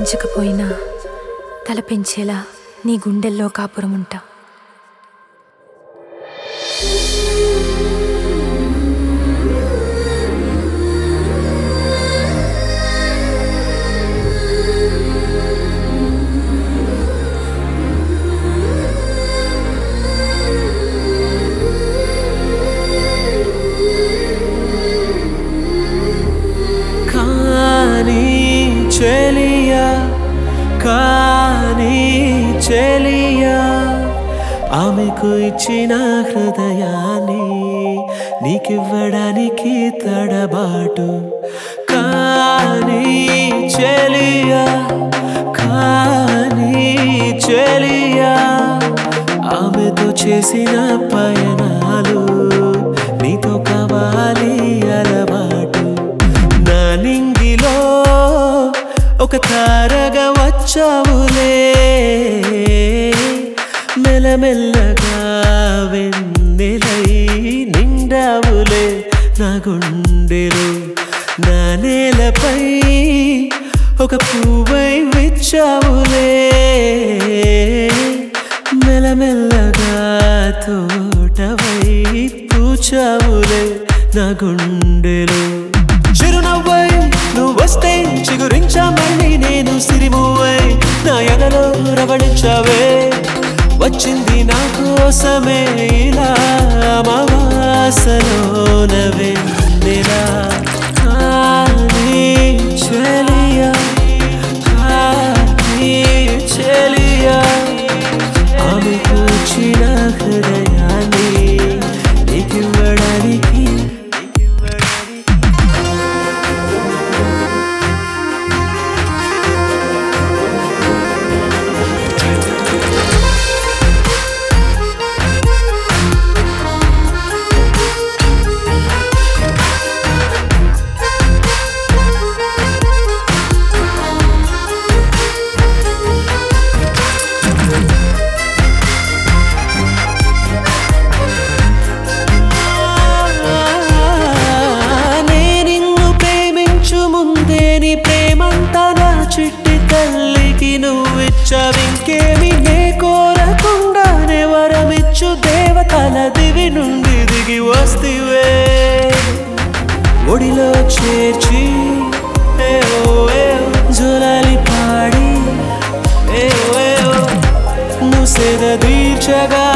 పెంచకపోయినా తల పెంచేలా నీ గుండెల్లో కాపురం ఉంటా కానీ చెలియా కానీ చెలియా ఆమెకు ఇచ్చిన హృదయాన్ని నీకివ్వడానికి తడబాటు కానీ చెలియా కానీ చెలియా ఆమెతో చేసిన పయనాలు నీతో కావాలి అలవాటు నా నింగిలో ఒక తారగా వచ్చావులే మెల్లమెల్లగా వెన్నెలై నిండావులే నా గుండెలు నా నేలపై ఒక పువ్వై విచ్చావులే మెల్లమెల్లగా తోటవై పూచావులే నా గుండెలు చిరునవ్వై నువ్వు వస్తే చిగురించా మళ్ళీ నేను సిరిమువ్వై నా ఎదలో రవళించావే వచ్చింది నా కోసమే ఇలా అమావాసలోనవే నెలా కానీ చెలియా కానీ చెలియా ఆమెకు ఇచ్చిన హృదయాన్ని నీకివ్వడానికి నీకివ్వడానికి నేనిన్ను ప్రేమించు ముందే నీ ప్రేమంతా నా చిట్టి తల్లికి నువ్విచ్చవింకేమి నే కోరకుండానే వరమిచ్చు దేవతల దివి నుండి దిగి వస్తివే ఒడిలో చేర్చి ఏవో ఏవో జులాలి పాడి ఏవో ఏవో ముసెద దీర్చగా